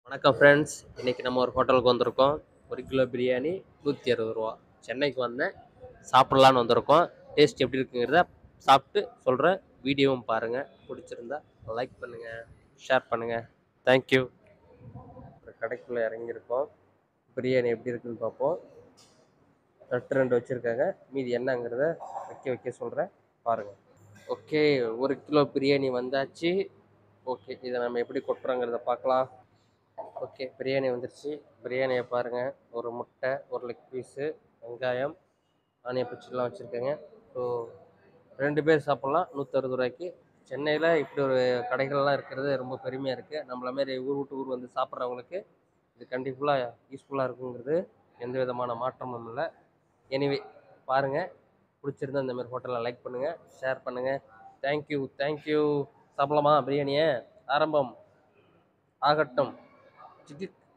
வணக்கம் ஃப்ரெண்ட்ஸ் இன்றைக்கி நம்ம ஒரு ஹோட்டலுக்கு வந்திருக்கோம் ஒரு கிலோ பிரியாணி நூற்றி அறுபது ரூபா சென்னைக்கு வந்தேன் சாப்பிட்லான்னு வந்திருக்கோம் டேஸ்ட் எப்படி இருக்குங்கிறத சாப்பிட்டு சொல்கிறேன் வீடியோவும் பாருங்கள் பிடிச்சிருந்தா லைக் பண்ணுங்கள் ஷேர் பண்ணுங்கள் தேங்க்யூ ஒரு கடைக்குள்ளே இறங்கியிருக்கோம் பிரியாணி எப்படி இருக்குன்னு பார்ப்போம் ரெண்டு ரெண்டு வச்சுருக்காங்க மீதி என்னங்கிறத வைக்க வைக்க சொல்கிறேன் பாருங்கள் ஓகே ஒரு கிலோ பிரியாணி வந்தாச்சு ஓகே இதை நம்ம எப்படி கொட்டுறோங்கிறத பார்க்கலாம் ஓகே பிரியாணி வந்துருச்சு பிரியாணியை பாருங்கள் ஒரு முட்டை ஒரு லெக் பீஸு வெங்காயம் ஆனிய பச்சடிலாம் வச்சுருக்கேங்க ஸோ ரெண்டு பேர் சாப்பிட்லாம் நூற்றறுபது ரூபாய்க்கு சென்னையில் இப்படி ஒரு கடைகள்லாம் இருக்கிறது ரொம்ப பெருமையாக இருக்குது நம்மள மாரி ஊர் விட்டு ஊர் வந்து சாப்பிட்றவங்களுக்கு இது கண்டிப்பாக யூஸ்ஃபுல்லாக இருக்குங்கிறது எந்த விதமான மாற்றமும் இல்லை எனிவே பாருங்கள் பிடிச்சிருந்தா இந்த மாதிரி ஹோட்டலில் லைக் பண்ணுங்கள் ஷேர் பண்ணுங்கள் தேங்க்யூ தேங்க்யூ சாப்பிடலாமா பிரியாணியை ஆரம்பம் ஆகட்டும் சிக்கி